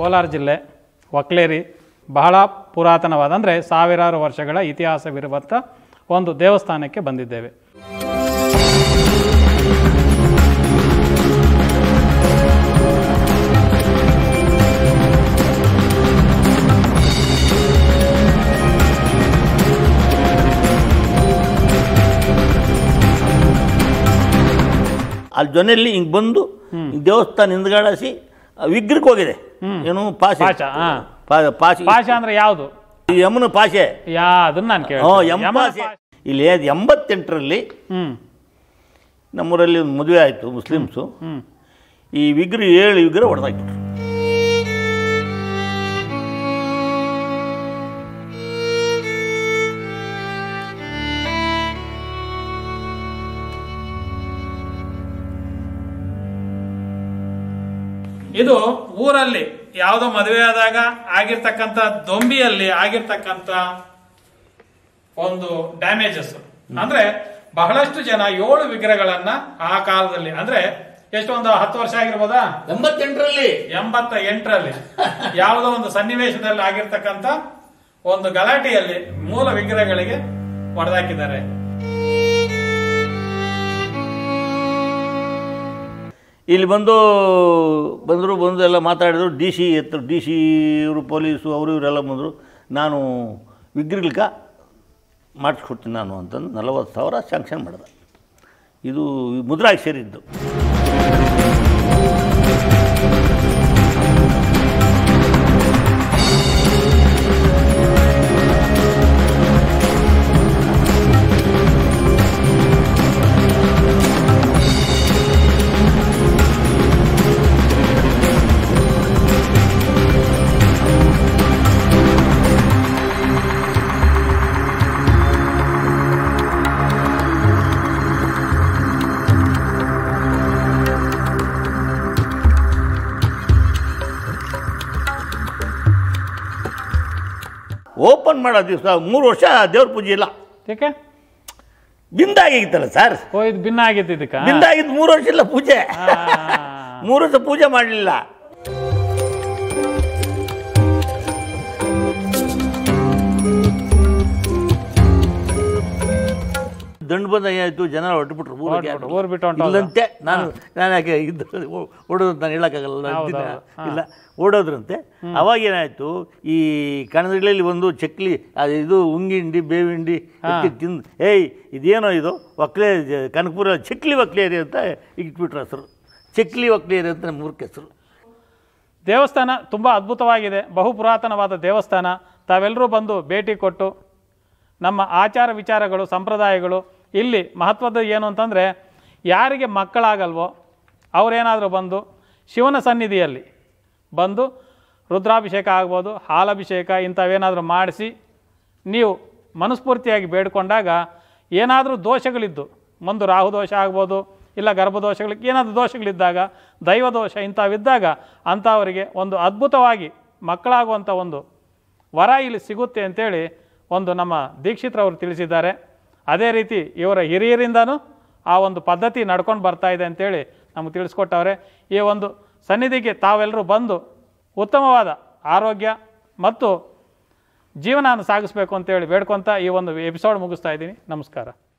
ಕೋಲಾರ ಜಿಲ್ಲೆ ಒಕ್ಲೇರಿ ಬಹಳ ಪುರಾತನವಾದ ಅಂದರೆ ಸಾವಿರಾರು ವರ್ಷಗಳ ಇತಿಹಾಸವಿರುವಂಥ ಒಂದು ದೇವಸ್ಥಾನಕ್ಕೆ ಬಂದಿದ್ದೇವೆ ಅಲ್ಲಿ ಜೊನೆಯಲ್ಲಿ ಹಿಂಗೆ ಬಂದು ಹಿಂಗ್ ದೇವಸ್ಥಾನ ಹಿಂದ್ಗಾಡಿಸಿ ವಿಗ್ರಹಕ್ಕೆ ಹೋಗಿದೆ ಏನು ಪಾಸೆ ಪಾಶ, ಹಾ. ಪಾ- ಪಾಸಿ ಪಾಶ ಅಂದರೆ ಯಾವುದು ಈ ಯಮುನ ಪಾಸೆ ಯಾ ಅದನ್ನು ನಾನು ಕೇಳಿ ಹ್ಞೂ ಎಂಪಾಸೆ ಇಲ್ಲಿ ಅದು ಎಂಬತ್ತೆಂಟರಲ್ಲಿ ಹ್ಞೂ ನಮ್ಮೂರಲ್ಲಿ ಒಂದು ಮದುವೆ ಆಯಿತು ಮುಸ್ಲಿಮ್ಸು ಹ್ಞೂ ಈ ವಿಗ್ರಹ ಏಳು ವಿಗ್ರಹ ಹೊಡೆದಾಕಿದ್ರು ಇದು ಊರಲ್ಲಿ ಯಾವುದೋ ಮದುವೆ ಆದಾಗ ಆಗಿರ್ತಕ್ಕಂಥ ದೊಂಬಿಯಲ್ಲಿ ಆಗಿರ್ತಕ್ಕಂಥ ಒಂದು ಡ್ಯಾಮೇಜಸ್ ಅಂದ್ರೆ ಬಹಳಷ್ಟು ಜನ ಏಳು ವಿಗ್ರಹಗಳನ್ನ ಆ ಕಾಲದಲ್ಲಿ ಅಂದ್ರೆ ಎಷ್ಟು ಒಂದು ಹತ್ತು ವರ್ಷ ಆಗಿರ್ಬೋದಾ ಎಂಬತ್ತೆಂಟರಲ್ಲಿ ಎಂಬತ್ತ ಎಂಟರಲ್ಲಿ ಯಾವುದೋ ಒಂದು ಸನ್ನಿವೇಶದಲ್ಲಿ ಆಗಿರ್ತಕ್ಕಂಥ ಒಂದು ಗಲಾಟೆಯಲ್ಲಿ ಮೂಲ ವಿಗ್ರಹಗಳಿಗೆ ಹೊಡೆದಾಕಿದ್ದಾರೆ ಇಲ್ಲಿ ಬಂದು ಬಂದರು ಬಂದು ಎಲ್ಲ ಮಾತಾಡಿದ್ರು ಡಿ ಸಿ ಎತ್ತು ಡಿ ಸಿ ಇವರು ಪೊಲೀಸು ಅವರು ಇವರೆಲ್ಲ ಬಂದರು ನಾನು ವಿಗ್ರಹಕ್ಕೆ ಮಾಡಿಸ್ಕೊಡ್ತೀನಿ ನಾನು ಅಂತಂದು ನಲವತ್ತು ಸಾವಿರ ಸ್ಯಾಂಕ್ಷನ್ ಮಾಡಿದೆ ಇದು ಮುದ್ರಾಗಿ ಸೇರಿದ್ದು ಓಪನ್ ಮಾಡೋ ದಿವಸ ಮೂರು ವರ್ಷ ದೇವ್ರ ಪೂಜೆ ಇಲ್ಲ ಏಕೆ ಬಿಂದಾಗಿತ್ತಲ್ಲ ಸರ್ ಓ ಇದು ಭಿನ್ನ ಆಗಿತ್ತು ಇದಕ್ಕ ಬಿಂದಾಗಿದ್ದು ಮೂರು ವರ್ಷ ಇಲ್ಲ ಪೂಜೆ ಆ, ಮೂರು ವರ್ಷ ಪೂಜೆ ಮಾಡಲಿಲ್ಲ ದಂಡು ಬಂದ ಏನಾಯ್ತು ಜನ ಹೊರಟುಬಿಟ್ರು ಊರಿಗೆ ಹೊರ್ಟ್ಬಿಟ್ರು, ಊರ್ ಬಿಟ್ಟು ಹೊಂಟೋದ್ರು. ಇಲ್ಲಂತೆ ನಾನು ನಾನು ಯಾಕೆ ಇದ್ದು ಓಡೋದು ನಾನು ಹೇಳೋಕ್ಕಾಗಲ್ಲ ನಾನು ಹೌದು, ಇದ್ದಿದ್ದೆ. ಹೌದು. ಇಲ್ಲ ಓಡೋದ್ರಂತೆ ಅವಾಗ ಏನಾಯಿತು ಈ ಕಣದಲ್ಲಿ ಒಂದು ಚಕ್ಲಿ ಅದು ಇದು ಉಂಗಿಂಡಿ ಬೇವಿಂಡಿ ಎತ್ತಿ ತಿಂದು ಏಯ್ ಇದೇನೋ ಇದು ಒಕ್ಲೆ ಕನಕಪುರ ಚಕ್ಲಿ ಒಕ್ಲೇರಿ ಅಂತ ಇಟ್ಬಿಟ್ರು ಹೆಸರು ಚಕ್ಲಿ ಒಕ್ಲೇರಿ ಅಂತ ನಮ್ಮ ಊರ್ಕೆ ಹೆಸರು ದೇವಸ್ಥಾನ ತುಂಬ ಅದ್ಭುತವಾಗಿದೆ ಬಹು ಪುರಾತನವಾದ ದೇವಸ್ಥಾನ ತಾವೆಲ್ಲರೂ ಬಂದು ಭೇಟಿ ಕೊಟ್ಟು ನಮ್ಮ ಆಚಾರ ವಿಚಾರಗಳು ಸಂಪ್ರದಾಯಗಳು ಇಲ್ಲಿ ಮಹತ್ವದ ಏನು ಅಂತಂದರೆ ಯಾರಿಗೆ ಮಕ್ಕಳಾಗಲ್ವೋ ಅವರೇನಾದರೂ ಬಂದು ಶಿವನ ಸನ್ನಿಧಿಯಲ್ಲಿ ಬಂದು ರುದ್ರಾಭಿಷೇಕ ಆಗ್ಬೋದು ಹಾಲಭಿಷೇಕ ಇಂಥವೇನಾದರೂ ಮಾಡಿಸಿ ನೀವು ಮನಸ್ಫೂರ್ತಿಯಾಗಿ ಬೇಡ್ಕೊಂಡಾಗ ಏನಾದರೂ ದೋಷಗಳಿದ್ದು ಒಂದು ರಾಹು ದೋಷ ಆಗ್ಬೋದು ಇಲ್ಲ ಗರ್ಭದೋಷಗಳಿಗೆ ಏನಾದರೂ ದೋಷಗಳಿದ್ದಾಗ ದೈವ ದೋಷ ಇಂಥವಿದ್ದಾಗ ಅಂಥವರಿಗೆ ಒಂದು ಅದ್ಭುತವಾಗಿ ಮಕ್ಕಳಾಗುವಂಥ ಒಂದು ವರ ಇಲ್ಲಿ ಸಿಗುತ್ತೆ ಅಂತೇಳಿ ಒಂದು ನಮ್ಮ ದೀಕ್ಷಿತ್ರವರು ತಿಳಿಸಿದ್ದಾರೆ ಅದೇ ರೀತಿ ಇವರ ಹಿರಿಯರಿಂದನೂ ಆ ಒಂದು ಪದ್ಧತಿ ನಡ್ಕೊಂಡು ಬರ್ತಾ ಇದೆ ಅಂತೇಳಿ ನಮಗೆ ತಿಳಿಸ್ಕೊಟ್ಟವ್ರೆ ಈ ಒಂದು ಸನ್ನಿಧಿಗೆ ತಾವೆಲ್ಲರೂ ಬಂದು ಉತ್ತಮವಾದ ಆರೋಗ್ಯ ಮತ್ತು ಜೀವನ ಸಾಗಿಸ್ಬೇಕು ಅಂತೇಳಿ ಬೇಡ್ಕೊತ ಈ ಒಂದು ಎಪಿಸೋಡ್ ಮುಗಿಸ್ತಾ ಇದ್ದೀನಿ ನಮಸ್ಕಾರ